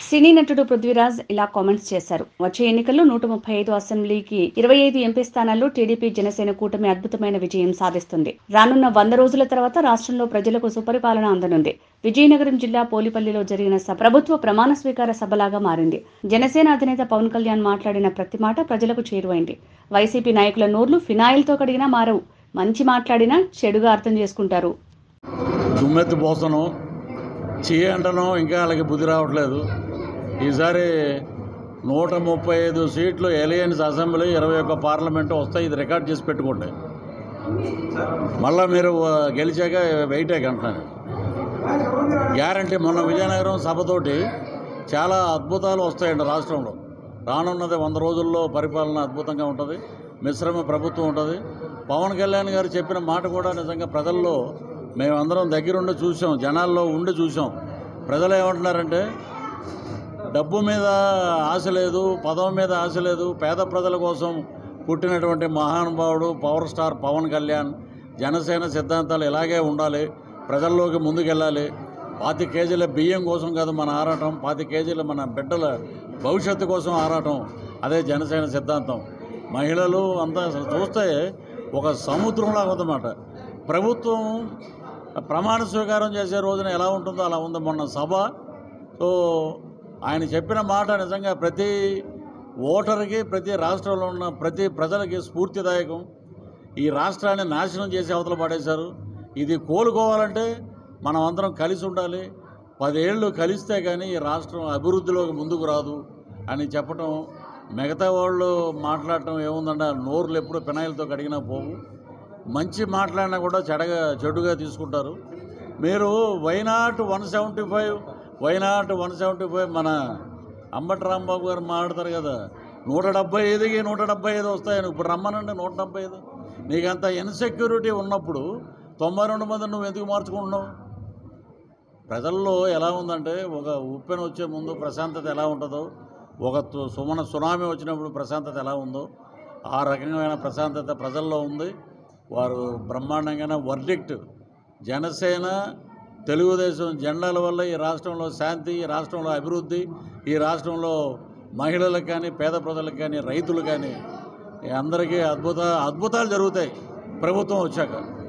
సినీ నటుడు పృథ్వీరాజ్ ఇలా కామెంట్స్ చేశారు వచ్చే ఎన్నికల్లో నూట ముప్పై ఐదు అసెంబ్లీకి ఇరవై ఐదు ఎంపీ స్థానాల్లో టీడీపీ జనసేన కూటమి అద్భుతమైన విజయం సాధిస్తుంది రానున్న వంద రోజుల తర్వాత రాష్ట్రంలో ప్రజలకు సుపరిపాలన అందనుంది విజయనగరం జిల్లా పోలిపల్లిలో జరిగిన సభ ప్రభుత్వ ప్రమాణ స్వీకార సభలాగా మారింది జనసేన అధినేత పవన్ కళ్యాణ్ మాట్లాడిన ప్రతి మాట ప్రజలకు చేరువైంది వైసీపీ నాయకుల నోర్లు ఫినాయిల్తో కడిగినా మారవు మంచి మాట్లాడినా చెడుగా అర్థం చేసుకుంటారు దుమ్మెత్తి పోసను చేయి అంటను ఇంకా వాళ్ళకి బుద్ధి రావట్లేదు ఈసారి నూట ముప్పై ఐదు సీట్లు ఎలియన్స్ అసెంబ్లీ ఇరవై ఒక్క పార్లమెంటు వస్తాయి ఇది రికార్డ్ చేసి పెట్టుకోండి మళ్ళీ మీరు ఆ, గెలిచాక వెయిటే అంటున్నాను గ్యారంటీ మొన్న విజయనగరం సభతోటి చాలా అద్భుతాలు వస్తాయండి రాష్ట్రంలో రానున్నది వంద రోజుల్లో పరిపాలన అద్భుతంగా ఉంటుంది మిశ్రమ ప్రభుత్వం ఉంటుంది పవన్ కళ్యాణ్ గారు చెప్పిన మాట కూడా నిజంగా ప్రజల్లో మేమందరం దగ్గరుండి చూసాం జనాల్లో ఉండి చూసాం ప్రజలు ఏమంటున్నారంటే డబ్బు మీద ఆశ లేదు పదవి మీద ఆశ లేదు పేద ప్రజల కోసం పుట్టినటువంటి మహానుభావుడు పవర్ స్టార్ పవన్ కళ్యాణ్ జనసేన సిద్ధాంతాలు ఇలాగే ఉండాలి ప్రజల్లోకి ముందుకెళ్ళాలి పాతి కేజీల బియ్యం కోసం కాదు మన ఆరాటం పాతి కేజీల మన బిడ్డల భవిష్యత్తు కోసం ఆరాటం అదే జనసేన సిద్ధాంతం మహిళలు అంతా అసలు చూస్తే ఒక సముద్రంలా ఉందన్నమాట ప్రభుత్వం ప్రమాణ స్వీకారం చేసే రోజున ఎలా ఉంటుందో అలా ఉంది మొన్న సభ సో ఆయన చెప్పిన మాట నిజంగా ప్రతి ఓటర్కి ప్రతి రాష్ట్రంలో ఉన్న ప్రతి ప్రజలకి స్ఫూర్తిదాయకం ఈ రాష్ట్రాన్ని నాశనం చేసి అవతల పడేశారు ఇది కోలుకోవాలంటే మనం అందరం కలిసి ఉండాలి పదేళ్ళు కలిస్తే కానీ ఈ రాష్ట్రం అభివృద్ధిలోకి ముందుకు రాదు అని చెప్పటం మిగతా వాళ్ళు మాట్లాడటం ఏముందంటే ఆ నోర్లు ఎప్పుడు పినాయిలతో కడిగినా పోవు మంచి మాట్లాడినా కూడా చెడగా చెడుగా తీసుకుంటారు మీరు why not one seventy five why not one seventy five మన అంబటి రాంబాబు గారు మాట్లాడతారు కదా నూట డెబ్బై ఐదుకి నూట డెబ్బై ఐదు వస్తాయని ఇప్పుడు రమ్మనండి నూట డెబ్బై ఐదు నీకంత ఇన్సెక్యూరిటీ ఉన్నప్పుడు తొంభై రెండు మంది నువ్వు ఎందుకు మార్చుకుంటున్నావు ప్రజల్లో ఎలా ఉందంటే ఒక ఉప్పెన వచ్చే ముందు ప్రశాంతత ఎలా ఉంటుందో ఒక తు- సుమన సునామీ వచ్చినప్పుడు ప్రశాంతత ఎలా ఉందో ఆ రకమైన ప్రశాంతత ప్రజల్లో ఉంది వారు బ్రహ్మాండంగానే వర్డిక్ట్ జనసేన తెలుగుదేశం జెండాల వల్ల ఈ రాష్ట్రంలో శాంతి ఈ రాష్ట్రంలో అభివృద్ధి ఈ రాష్ట్రంలో మహిళలకు కానీ పేద ప్రజలకు కానీ రైతులు కానీ అందరికీ అద్భుత అద్భుతాలు జరుగుతాయి ప్రభుత్వం వచ్చాక